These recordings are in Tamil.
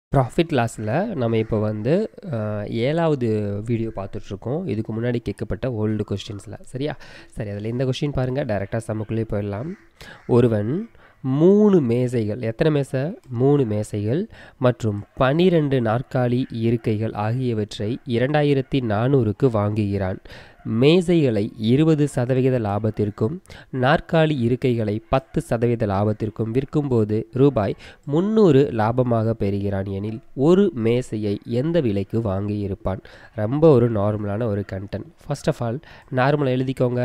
ப்ராஃபிட் லாஸில் நம்ம இப்போ வந்து ஏழாவது வீடியோ பார்த்துட்ருக்கோம் இதுக்கு முன்னாடி கேட்கப்பட்ட ஓல்டு கொஸ்டின்ஸில் சரியா சரி அதில் இந்த கொஸ்டின் பாருங்கள் டைரெக்டாக சமக்குள்ளே போயிடலாம் ஒருவன் மூணு மேசைகள் எத்தனை மேசை மூணு மேசைகள் மற்றும் பனிரெண்டு நாற்காலி இருக்கைகள் ஆகியவற்றை இரண்டாயிரத்தி நானூறுக்கு வாங்குகிறான் மேசைகளை இருபது சதவிகித லாபத்திற்கும் நாற்காலி இருக்கைகளை பத்து சதவீத லாபத்திற்கும் விற்கும்போது ரூபாய் முந்நூறு லாபமாக பெறுகிறான் எனில் ஒரு மேசையை எந்த விலைக்கு வாங்கியிருப்பான் ரொம்ப ஒரு நார்மலான ஒரு கண்டென்ட் ஃபர்ஸ்ட் ஆஃப் ஆல் நார்மலாக எழுதிக்கோங்க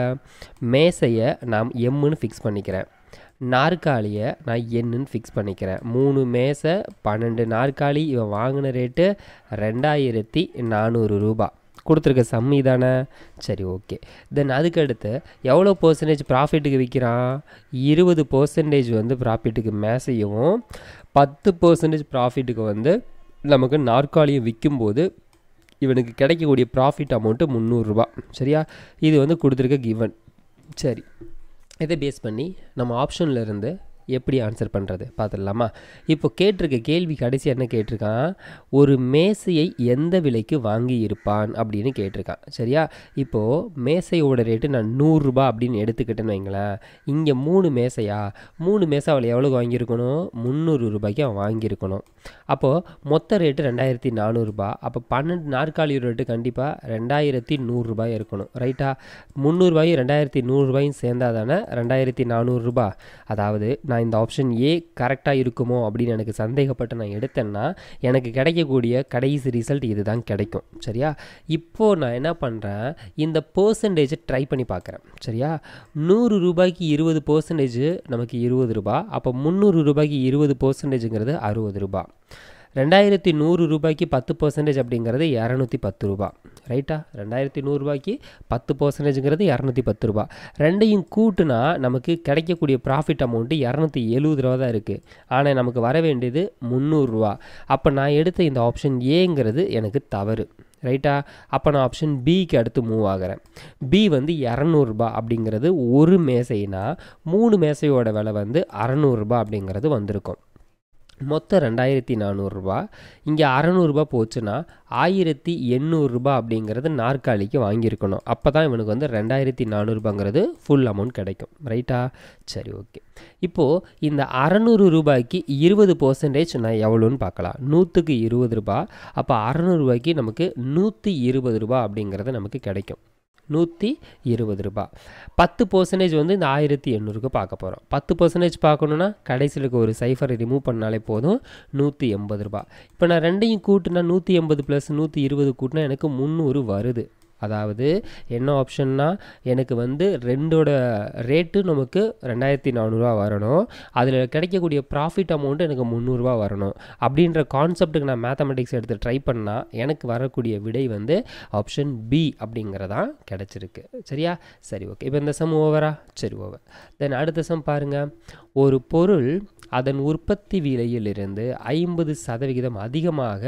மேசையை நாம் எம்முன்னு ஃபிக்ஸ் பண்ணிக்கிறேன் நாற்காலியை நான் என்னன்னு ஃபிக்ஸ் பண்ணிக்கிறேன் மூணு மேசை பன்னெண்டு நாற்காலி இவன் வாங்கின ரேட்டு ரெண்டாயிரத்தி நானூறு ரூபா கொடுத்துருக்க சம்மி தானே சரி ஓகே தென் அதுக்கடுத்து எவ்வளோ பர்சன்டேஜ் ப்ராஃபிட்டுக்கு விற்கிறான் இருபது பர்சன்டேஜ் வந்து ப்ராஃபிட்டுக்கு மேசையும் பத்து பர்சன்டேஜ் ப்ராஃபிட்டுக்கு வந்து நமக்கு நாற்காலியும் விற்கும்போது இவனுக்கு கிடைக்கக்கூடிய ப்ராஃபிட் அமௌண்ட்டு முந்நூறுரூபா சரியா இது வந்து கொடுத்துருக்க கிவன் சரி இதை பேஸ் பண்ணி நம்ம ஆப்ஷனில் இருந்து எப்படி ஆன்சர் பண்ணுறது பார்த்துடலாமா இப்போ கேட்டிருக்க கேள்வி கடைசி என்ன கேட்டிருக்கான் ஒரு மேசையை எந்த விலைக்கு வாங்கி இருப்பான் அப்படின்னு கேட்டிருக்கான் சரியா இப்போது மேசையோட ரேட்டு நான் நூறுரூபா அப்படின்னு எடுத்துக்கிட்டேன்னு வைங்களேன் இங்கே மூணு மேசையா மூணு மேசை அவள் எவ்வளோ வாங்கியிருக்கணும் முந்நூறு ரூபாய்க்கு அவன் வாங்கியிருக்கணும் அப்போது மொத்த ரேட்டு ரெண்டாயிரத்தி நானூறுரூபா அப்போ பன்னெண்டு நாற்காலி ரேட்டு கண்டிப்பாக ரெண்டாயிரத்தி நூறுரூபாய் இருக்கணும் ரைட்டா முந்நூறுபாயும் ரெண்டாயிரத்தி நூறுரூபாயும் சேர்ந்தா தானே ரெண்டாயிரத்தி நானூறுரூபா அதாவது நான் இந்த ஆப்ஷன் ஏ கரெக்டாக இருக்குமோ அப்படின்னு எனக்கு சந்தேகப்பட்டு நான் எடுத்தேன்னா எனக்கு கிடைக்கக்கூடிய கடைசி ரிசல்ட் இது தான் கிடைக்கும் சரியா இப்போது நான் என்ன பண்ணுறேன் இந்த பர்சன்டேஜை ட்ரை பண்ணி பார்க்குறேன் சரியா நூறு ரூபாய்க்கு இருபது பர்சன்டேஜ் நமக்கு இருபது ரூபா அப்போ முந்நூறு ரூபாய்க்கு இருபது பர்சன்டேஜுங்கிறது அறுபது ரூபா ரெண்டாயிரத்தி நூறு ரூபாய்க்கு பத்து பர்சன்டேஜ் அப்படிங்கிறது இரநூத்தி பத்து ரூபா ரைட்டா ரெண்டாயிரத்தி நூறுரூபாய்க்கு பத்து பர்சன்டேஜுங்கிறது இரநூத்தி பத்து ரூபா ரெண்டையும் கூட்டுனா நமக்கு கிடைக்கக்கூடிய ப்ராஃபிட் அமௌண்ட்டு இரநூத்தி எழுபது ரூபா தான் இருக்குது ஆனால் நமக்கு வர வேண்டியது முந்நூறுரூவா அப்போ நான் எடுத்த இந்த ஆப்ஷன் ஏங்கிறது எனக்கு தவறு ரைட்டா அப்போ நான் ஆப்ஷன் பிக்கு அடுத்து மூவ் ஆகிறேன் பி வந்து இரநூறுபா அப்படிங்கிறது ஒரு மேசைனா மூணு மேசையோட விலை வந்து அறநூறுபா அப்படிங்கிறது வந்திருக்கும் மொத்தம் ரெண்டாயிரத்தி நானூறுரூபா இங்கே அறநூறுபா போச்சுன்னா ஆயிரத்தி எண்ணூறுரூபா அப்படிங்கிறது நாற்காலிக்கு வாங்கியிருக்கணும் அப்போ தான் இவனுக்கு வந்து ரெண்டாயிரத்தி நானூறுபாங்கிறது ஃபுல் அமௌண்ட் கிடைக்கும் ரைட்டா சரி ஓகே இப்போது இந்த அறநூறு ரூபாய்க்கு இருபது பர்சன்டேஜ் நான் எவ்வளோன்னு பார்க்கலாம் நூற்றுக்கு இருபது ரூபா அப்போ அறநூறுபாய்க்கு நமக்கு நூற்றி இருபது ரூபா அப்படிங்கிறது நமக்கு கிடைக்கும் நூற்றி இருபது ரூபா பத்து பர்சன்டேஜ் வந்து இந்த ஆயிரத்தி எண்ணூறுக்கு பார்க்க போகிறோம் பத்து பர்சன்டேஜ் பார்க்கணுன்னா கடைசியில் இருக்க ஒரு சைஃபரை ரிமூவ் பண்ணாலே போதும் நூற்றி எண்பது ரூபா இப்போ நான் ரெண்டையும் கூட்டினா நூற்றி எண்பது ப்ளஸ் நூற்றி இருபது கூட்டினா எனக்கு முந்நூறு வருது அதாவது என்ன ஆப்ஷன்னா எனக்கு வந்து ரெண்டோட ரேட்டு நமக்கு ரெண்டாயிரத்தி நானூறுரூவா வரணும் அதில் கிடைக்கக்கூடிய ப்ராஃபிட் அமௌண்ட்டு எனக்கு முந்நூறுரூவா வரணும் அப்படின்ற கான்செப்ட்டுக்கு நான் மேத்தமெட்டிக்ஸ் எடுத்து ட்ரை பண்ணால் எனக்கு வரக்கூடிய விடை வந்து ஆப்ஷன் பி அப்படிங்கிறதான் கிடச்சிருக்கு சரியா சரி ஓகே இப்போ இந்த சம் ஓவரா சரி ஓவர் தென் அடுத்த சம் பாருங்கள் ஒரு பொருள் அதன் உற்பத்தி விலையிலிருந்து ஐம்பது சதவிகிதம் அதிகமாக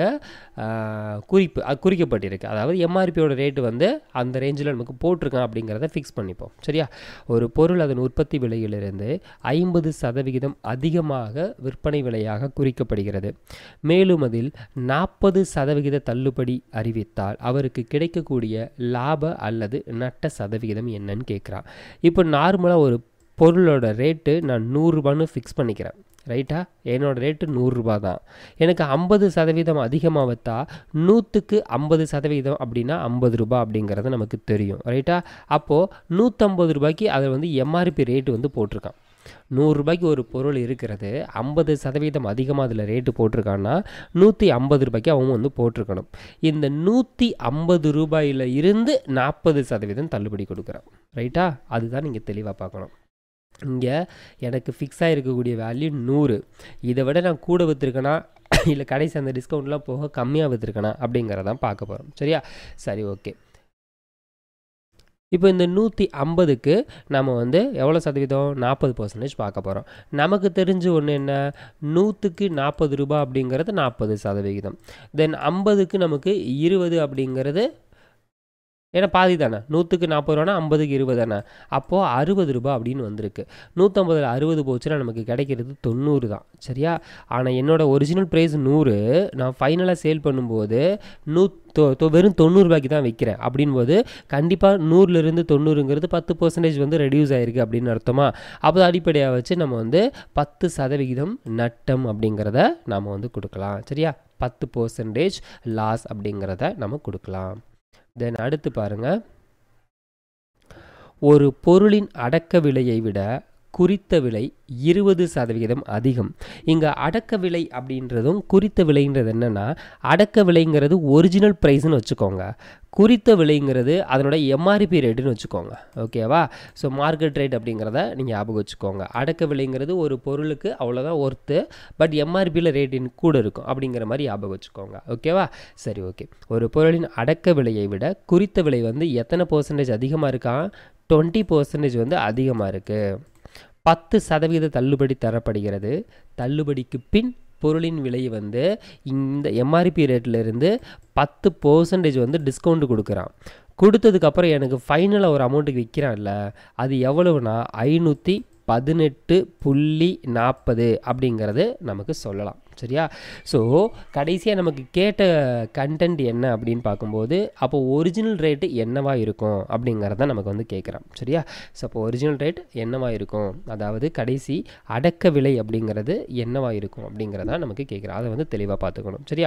குறிப்பு குறிக்கப்பட்டிருக்கு அதாவது எம்ஆர்பியோட ரேட்டு வந்து அந்த ரேஞ்சில் நமக்கு போட்டிருக்கான் அப்படிங்கிறத ஃபிக்ஸ் பண்ணிப்போம் சரியா ஒரு பொருள் அதன் உற்பத்தி விலையிலிருந்து ஐம்பது சதவிகிதம் அதிகமாக விற்பனை விலையாக குறிக்கப்படுகிறது மேலும் அதில் நாற்பது சதவிகித தள்ளுபடி அறிவித்தால் அவருக்கு கிடைக்கக்கூடிய லாப அல்லது நட்ட சதவிகிதம் என்னன்னு கேட்குறான் இப்போ நார்மலாக ஒரு பொருளோட ரேட்டு நான் நூறுரூபான்னு ஃபிக்ஸ் பண்ணிக்கிறேன் ரைட்டா என்னோடய ரேட்டு நூறுரூபா தான் எனக்கு ஐம்பது சதவீதம் அதிகமாக வைத்தா நூற்றுக்கு ஐம்பது சதவீதம் அப்படின்னா ஐம்பது ரூபா அப்படிங்கிறது நமக்கு தெரியும் ரைட்டா அப்போது நூற்றம்பது ரூபாய்க்கு அதை வந்து எம்ஆர்பி ரேட்டு வந்து போட்டிருக்கான் நூறுரூபாய்க்கு ஒரு பொருள் இருக்கிறது ஐம்பது சதவீதம் அதிகமாக அதில் ரேட்டு போட்டிருக்கான்னா நூற்றி ஐம்பது ரூபாய்க்கு அவன் வந்து போட்டிருக்கணும் இந்த நூற்றி ஐம்பது ரூபாயில் இருந்து நாற்பது சதவீதம் தள்ளுபடி கொடுக்குறான் ரைட்டா அதுதான் நீங்கள் தெளிவாக பார்க்கணும் இங்கே எனக்கு ஃபிக்ஸ் ஆகிருக்கக்கூடிய வேல்யூ நூறு இதை விட நான் கூட விற்றுருக்கேனா இல்லை கடைசி அந்த டிஸ்கவுண்ட்லாம் போக கம்மியாக விற்றுருக்கேனா அப்படிங்கிறதான் பார்க்க போகிறோம் சரியா சரி ஓகே இப்போ இந்த நூற்றி ஐம்பதுக்கு நம்ம வந்து எவ்வளோ சதவீதம் நாற்பது பர்சன்டேஜ் பார்க்க போகிறோம் நமக்கு தெரிஞ்ச ஒன்று என்ன நூற்றுக்கு நாற்பது ரூபா அப்படிங்கிறது நாற்பது சதவிகிதம் தென் ஐம்பதுக்கு நமக்கு இருபது அப்படிங்கிறது ஏன்னா பாதி தானே நூற்றுக்கு நாற்பது ரூபானா ஐம்பதுக்கு இருபது தானே அப்போது அறுபது ரூபா அப்படின்னு வந்திருக்கு நூற்றம்பதில் அறுபது போச்சுன்னா நமக்கு கிடைக்கிறது தொண்ணூறு தான் சரியா ஆனால் என்னோட ஒரிஜினல் ப்ரைஸ் நூறு நான் ஃபைனலாக சேல் பண்ணும்போது நூ தொ தொ- வெறும் தொண்ணூறுபாய்க்கு தான் விற்கிறேன் அப்படின்போது கண்டிப்பாக நூறுலேருந்து தொண்ணூறுங்கிறது பத்து பர்சன்டேஜ் வந்து ரெடியூஸ் ஆயிருக்கு அப்படின்னு அர்த்தமா அப்போ அடிப்படையாக வச்சு நம்ம வந்து பத்து சதவிகிதம் நட்டம் அப்படிங்கிறத நம்ம வந்து கொடுக்கலாம் சரியா பத்து பர்சன்டேஜ் லாஸ் அப்படிங்கிறத நம்ம கொடுக்கலாம் தென் அடுத்து பாருங்க ஒரு பொருளின் அடக்க விலையை விட குறித்த விலை இருபது சதவிகிதம் அதிகம் இங்கே அடக்க விலை அப்படின்றதும் குறித்த விலைன்றது என்னென்னா அடக்க விலைங்கிறது ஒரிஜினல் ப்ரைஸ்னு வச்சுக்கோங்க குறித்த விலைங்கிறது அதனோட எம்ஆர்பி ரேட்டுன்னு வச்சுக்கோங்க ஓகேவா ஸோ மார்க்கெட் ரேட் அப்படிங்கிறத நீங்கள் ஞாபகம் வச்சுக்கோங்க அடக்க விலைங்கிறது ஒரு பொருளுக்கு அவ்வளோதான் ஒர்த்து பட் எம்ஆர்பியில் ரேட்டின் கூட இருக்கும் அப்படிங்கிற மாதிரி ஞாபகம் வச்சுக்கோங்க ஓகேவா சரி ஓகே ஒரு பொருளின் அடக்க விலையை விட குறித்த விலை வந்து எத்தனை பர்சன்டேஜ் அதிகமாக இருக்கா டுவெண்ட்டி பர்சன்டேஜ் வந்து அதிகமாக இருக்குது பத்து சதவீத தள்ளுபடி தரப்படுகிறது தள்ளுபடிக்கு பின் பொருளின் விலை வந்து இந்த எம்ஆர்பி ரேட்லேருந்து பத்து பர்சன்டேஜ் வந்து டிஸ்கவுண்ட் கொடுக்குறான் கொடுத்ததுக்கப்புறம் எனக்கு ஃபைனலாக ஒரு அமௌண்ட்டுக்கு விற்கிறான்ல அது எவ்வளவுனா ஐநூற்றி பதினெட்டு புள்ளி நாற்பது அப்படிங்கிறது நமக்கு சொல்லலாம் சரியா ஸோ கடைசியாக நமக்கு கேட்ட கண்டென்ட் என்ன அப்படின்னு பார்க்கும்போது அப்போ ஒரிஜினல் ரேட்டு என்னவா இருக்கும் அப்படிங்கிறத நமக்கு வந்து கேட்குறான் சரியா ஸோ அப்போ ஒரிஜினல் ரேட் என்னவா இருக்கும் அதாவது கடைசி அடக்க விலை அப்படிங்கிறது என்னவா இருக்கும் அப்படிங்கிறத நமக்கு கேட்குறான் அதை வந்து தெளிவாக பார்த்துக்கணும் சரியா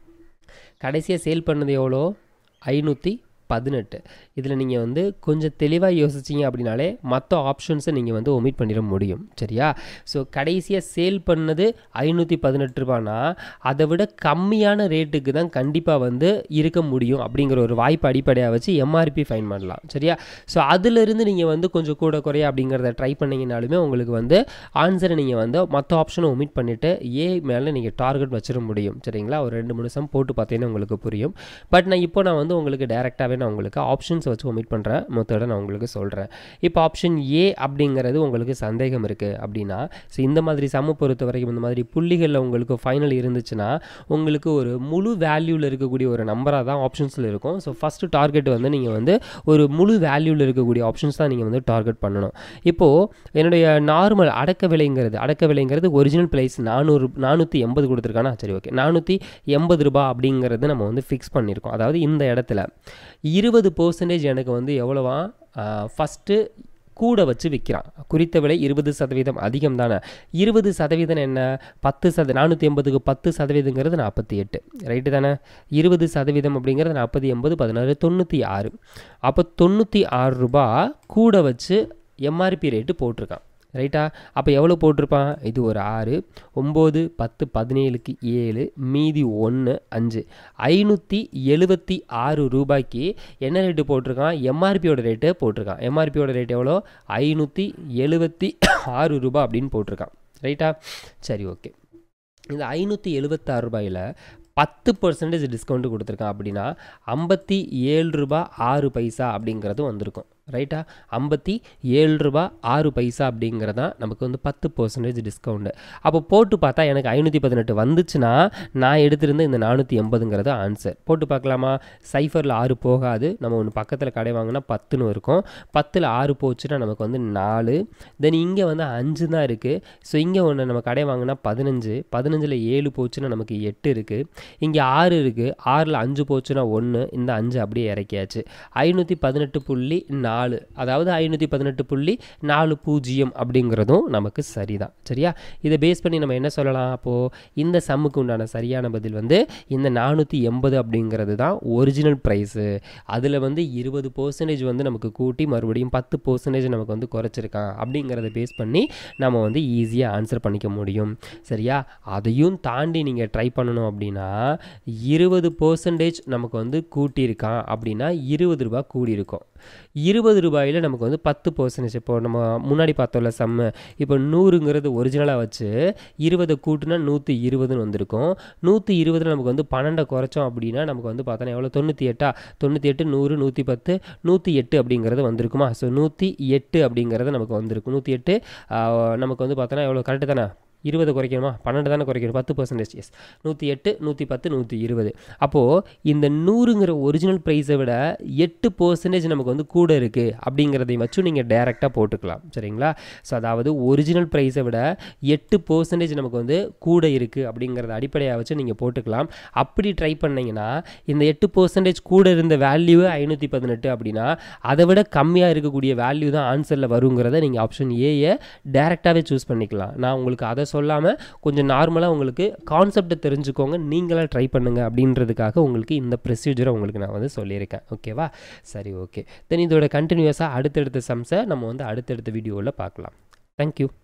கடைசியாக சேல் பண்ணது எவ்வளோ ஐநூற்றி பதினெட்டு இதில் நீங்கள் வந்து கொஞ்சம் தெளிவாக யோசிச்சிங்க அப்படின்னாலே மற்ற ஆப்ஷன்ஸை நீங்கள் வந்து ஒமிட் பண்ணிட முடியும் சரியா ஸோ கடைசியாக சேல் பண்ணது ஐநூற்றி பதினெட்டு ரூபானா அதை விட கம்மியான ரேட்டுக்கு தான் கண்டிப்பாக வந்து இருக்க முடியும் அப்படிங்கிற ஒரு வாய்ப்பு அடிப்படையாக வச்சு எம்ஆர்பி ஃபைன் பண்ணலாம் சரியா ஸோ அதிலிருந்து நீங்கள் வந்து கொஞ்சம் கூட குறைய அப்படிங்கிறத ட்ரை பண்ணிங்கனாலுமே உங்களுக்கு வந்து ஆன்சரை நீங்கள் வந்து மற்ற ஆப்ஷனை ஒமிட் பண்ணிவிட்டு ஏ மேலே நீங்கள் டார்கெட் வச்சிட முடியும் சரிங்களா ஒரு ரெண்டு மூணு சம் போட்டு பார்த்தீங்கன்னா உங்களுக்கு புரியும் பட் நான் இப்போ நான் வந்து உங்களுக்கு டேரெக்டாகவே நான் உங்களுக்கு ஆப்ஷன்ஸ் வச்சு ஒமிட் பண்ணுற மெத்தடை நான் உங்களுக்கு சொல்கிறேன் இப்போ ஆப்ஷன் ஏ அப்படிங்கிறது உங்களுக்கு சந்தேகம் இருக்குது அப்படின்னா ஸோ இந்த மாதிரி சம பொறுத்த வரைக்கும் இந்த மாதிரி புள்ளிகளில் உங்களுக்கு ஃபைனல் இருந்துச்சுன்னா உங்களுக்கு ஒரு முழு வேல்யூவில் இருக்கக்கூடிய ஒரு நம்பராக தான் ஆப்ஷன்ஸில் இருக்கும் ஸோ ஃபஸ்ட்டு டார்கெட் வந்து நீங்கள் வந்து ஒரு முழு வேல்யூவில் இருக்கக்கூடிய ஆப்ஷன்ஸ் தான் நீங்கள் வந்து டார்கெட் பண்ணணும் இப்போது என்னுடைய நார்மல் அடக்க விலைங்கிறது அடக்க விலைங்கிறது ஒரிஜினல் ப்ரைஸ் நானூறு நானூற்றி எண்பது கொடுத்துருக்கானா சரி ஓகே நானூற்றி எண்பது ரூபாய் அப்படிங்கிறது நம்ம வந்து ஃபிக்ஸ் பண்ணியிருக்கோம் அதாவது இந்த இடத்துல இருபது பர்சன்டேஜ் எனக்கு வந்து எவ்வளவா ஃபஸ்ட்டு கூட வச்சு விற்கிறான் குறித்த விலை இருபது சதவீதம் அதிகம் தானே இருபது சதவீதம் என்ன பத்து சத நானூற்றி எண்பதுக்கு பத்து சதவீதங்கிறது நாற்பத்தி எட்டு ரைட்டு தானே இருபது சதவீதம் அப்படிங்கிறது நாற்பது எண்பது பதினாறு தொண்ணூற்றி ஆறு அப்போ தொண்ணூற்றி ஆறு ரூபா கூட வச்சு எம்ஆர்பி ரேட்டு போட்டிருக்கான் ரைட்டா அப்போ எவ்வளோ போட்டிருப்பான் இது ஒரு ஆறு ஒம்பது பத்து பதினேழுக்கு ஏழு மீதி ஒன்று அஞ்சு ஐநூற்றி எழுபத்தி ஆறு ரூபாய்க்கு என்ன ரேட்டு போட்டிருக்கான் எம்ஆர்பியோட ரேட்டு போட்டிருக்கான் எம்ஆர்பியோட ரேட் எவ்வளோ ஐநூற்றி எழுபத்தி ஆறு ரூபாய் அப்படின்னு போட்டிருக்கான் ரைட்டா சரி ஓகே இந்த ஐநூற்றி எழுபத்தாறு ரூபாயில் பத்து பர்சன்டேஜ் டிஸ்கவுண்ட் கொடுத்துருக்கான் அப்படின்னா ஐம்பத்தி ஏழு ரூபா ஆறு பைசா அப்படிங்கிறது வந்திருக்கும் ரைட்டா ஐம்பத்தி ஏழு ரூபா ஆறு பைசா அப்படிங்கிறதான் நமக்கு வந்து பத்து பர்சன்டேஜ் டிஸ்கவுண்ட்டு அப்போ போட்டு பார்த்தா எனக்கு ஐநூற்றி பதினெட்டு வந்துச்சுன்னா நான் எடுத்திருந்த இந்த நானூற்றி எண்பதுங்கிறது ஆன்சர் போட்டு பார்க்கலாமா சைஃபரில் ஆறு போகாது நம்ம ஒன்று பக்கத்தில் கடை வாங்கினா பத்துன்னு இருக்கும் பத்தில் ஆறு போச்சுன்னா நமக்கு வந்து நாலு தென் இங்கே வந்து அஞ்சு தான் இருக்குது ஸோ இங்கே ஒன்று நம்ம கடை வாங்கினா பதினஞ்சு பதினஞ்சில் ஏழு போச்சுன்னா நமக்கு எட்டு இருக்குது இங்கே ஆறு இருக்குது ஆறில் அஞ்சு போச்சுன்னா ஒன்று இந்த அஞ்சு அப்படியே இறக்கியாச்சு ஐநூற்றி பதினெட்டு புள்ளி நாலு அதாவது ஐநூற்றி பதினெட்டு புள்ளி நாலு பூஜ்ஜியம் அப்படிங்கிறதும் நமக்கு சரிதான் சரியா இதை பேஸ் பண்ணி நம்ம என்ன சொல்லலாம் அப்போது இந்த சம்முக்கு உண்டான சரியான பதில் வந்து இந்த நானூற்றி எண்பது அப்படிங்கிறது தான் ஒரிஜினல் ப்ரைஸு அதில் வந்து இருபது பர்சன்டேஜ் வந்து நமக்கு கூட்டி மறுபடியும் பத்து பர்சன்டேஜ் நமக்கு வந்து குறைச்சிருக்கான் அப்படிங்கிறத பேஸ் பண்ணி நம்ம வந்து ஈஸியாக ஆன்சர் பண்ணிக்க முடியும் சரியா அதையும் தாண்டி நீங்கள் ட்ரை பண்ணணும் அப்படின்னா இருபது பர்சன்டேஜ் நமக்கு வந்து கூட்டியிருக்கான் அப்படின்னா இருபது ரூபாய் கூடியிருக்கும் இருபது ரூபாயில் நமக்கு வந்து பத்து பர்சன்டேஜ் இப்போ நம்ம முன்னாடி பார்த்தோம்ல சம்மு இப்போ நூறுங்கிறது ஒரிஜினலாக வச்சு இருபதை கூட்டுனா நூற்றி இருபதுன்னு வந்திருக்கும் நூற்றி இருபதில் நமக்கு வந்து பன்னெண்டை குறைச்சோம் அப்படின்னா நமக்கு வந்து பார்த்தோன்னா எவ்வளோ தொண்ணூற்றி எட்டா தொண்ணூற்றி எட்டு நூறு நூற்றி பத்து நூற்றி எட்டு அப்படிங்கிறது வந்திருக்குமா ஸோ நூற்றி எட்டு அப்படிங்கிறது நமக்கு வந்திருக்கும் நூற்றி எட்டு நமக்கு வந்து பார்த்தோன்னா எவ்வளோ கரெக்டு தானே இருபது குறைக்கணுமா பன்னெண்டு தானே குறைக்கணும் பத்து பர்சன்டேஜ் எஸ் நூற்றி எட்டு நூற்றி பத்து நூற்றி இருபது அப்போது இந்த நூறுங்கிற ஒரிஜினல் ப்ரைஸை விட எட்டு பர்சன்டேஜ் நமக்கு வந்து கூட இருக்குது அப்படிங்கிறதையும் வச்சும் நீங்கள் டேரெக்டாக போட்டுக்கலாம் சரிங்களா ஸோ அதாவது ஒரிஜினல் ப்ரைஸை விட எட்டு பர்சன்டேஜ் நமக்கு வந்து கூட இருக்குது அப்படிங்கிறத அடிப்படையாக வச்சு நீங்கள் போட்டுக்கலாம் அப்படி ட்ரை பண்ணிங்கன்னா இந்த எட்டு பர்சன்டேஜ் கூட இருந்த வேல்யூ ஐநூற்றி பதினெட்டு அப்படின்னா அதை விட கம்மியாக இருக்கக்கூடிய வேல்யூ தான் ஆன்சரில் வருங்கிறத நீங்கள் ஆப்ஷன் ஏயை டேரெக்டாகவே சூஸ் பண்ணிக்கலாம் நான் உங்களுக்கு அதை சொல்லாமல் கொஞ்சம் நார்மலாக உங்களுக்கு கான்செப்டை தெரிஞ்சுக்கோங்க நீங்களாக ட்ரை பண்ணுங்கள் அப்படின்றதுக்காக உங்களுக்கு இந்த ப்ரொசீஜரை உங்களுக்கு நான் வந்து சொல்லியிருக்கேன் ஓகேவா சரி ஓகே தென் இதோட கண்டினியூஸாக அடுத்தடுத்த சம்ஸை நம்ம வந்து அடுத்தடுத்த வீடியோவில் பார்க்கலாம் தேங்க்யூ